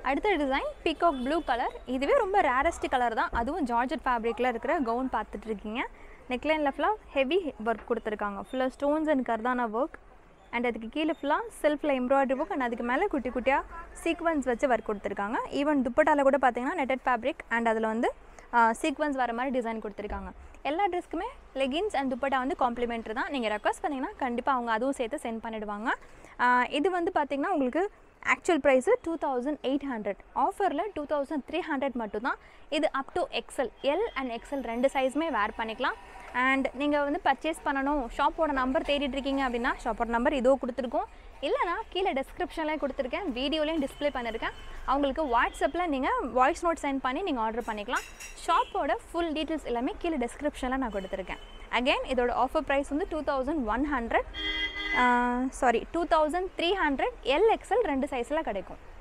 அடுத்த design peacock blue colour இதுவே ரொம்ப ரேரஸ்ட் கலர் தான் அதுவும் ஜார்ஜட் ஃபேப்ரிக்கில் இருக்கிற கவுன் பார்த்துட்டு இருக்கீங்க நெக்லைனில் ஃபுல்லாக ஹெவி ஒர்க் கொடுத்துருக்காங்க ஃபுல்லாக ஸ்டோன்ஸ் அண்ட் கர்தானா ஒர்க் அண்ட் அதுக்கு கீழே ஃபுல்லாக செல்ஃபில் எம்ப்ராய்டரி ஒர்க் அண்ட் அதுக்கு மேலே குட்டி குட்டியாக சீக்வன்ஸ் வச்சு ஒர்க் கொடுத்துருக்காங்க ஈவன் துப்பட்டால கூட பார்த்தீங்கன்னா நெட்டட் ஃபேப்ரிக் அண்ட் அதில் வந்து சீக்வன்ஸ் வர மாதிரி டிசைன் கொடுத்துருக்காங்க எல்லா ட்ரெஸ்க்குமே லெகின்ஸ் அண்ட் துப்பட்டா வந்து காம்ப்ளிமெண்ட்ரி தான் நீங்கள் ரெக்வஸ்ட் பண்ணிங்கன்னா கண்டிப்பாக அவங்க அதுவும் சேர்த்து சென்ட் பண்ணிடுவாங்க ஆஹ் இது வந்து பார்த்திங்கன்னா உங்களுக்கு actual price two thousand eight hundred ஆஃபரில் டூ தௌசண்ட் த்ரீ ஹண்ட்ரட் மட்டும்தான் இது up to XL L and XL ரெண்டு சைஸுமே வேர் பண்ணிக்கலாம் அண்ட் நீங்கள் வந்து பர்ச்சேஸ் பண்ணணும் ஷாப்போட நம்பர் தேடிட்டு இருக்கீங்க அப்படின்னா ஷாப்போட நம்பர் இதோ கொடுத்துருக்கோம் இல்லைனா கீழே டிஸ்கிரிப்ஷன்லேயும் கொடுத்துருக்கேன் வீடியோலையும் டிஸ்ப்ளே பண்ணியிருக்கேன் அவங்களுக்கு வாட்ஸ்அப்பில் நீங்கள் வாய்ஸ் நோட் சென்ட் பண்ணி நீங்கள் ஆர்டர் பண்ணிக்கலாம் ஷாப்போட ஃபுல் டீட்டெயில்ஸ் எல்லாமே கீழே டிஸ்கிரிப்ஷனில் நான் கொடுத்துருக்கேன் அகைன் இதோட ஆஃபர் ப்ரைஸ் வந்து two thousand one hundred sorry two thousand three hundred L XL ரெண்டு சைஸில் கிடைக்கும்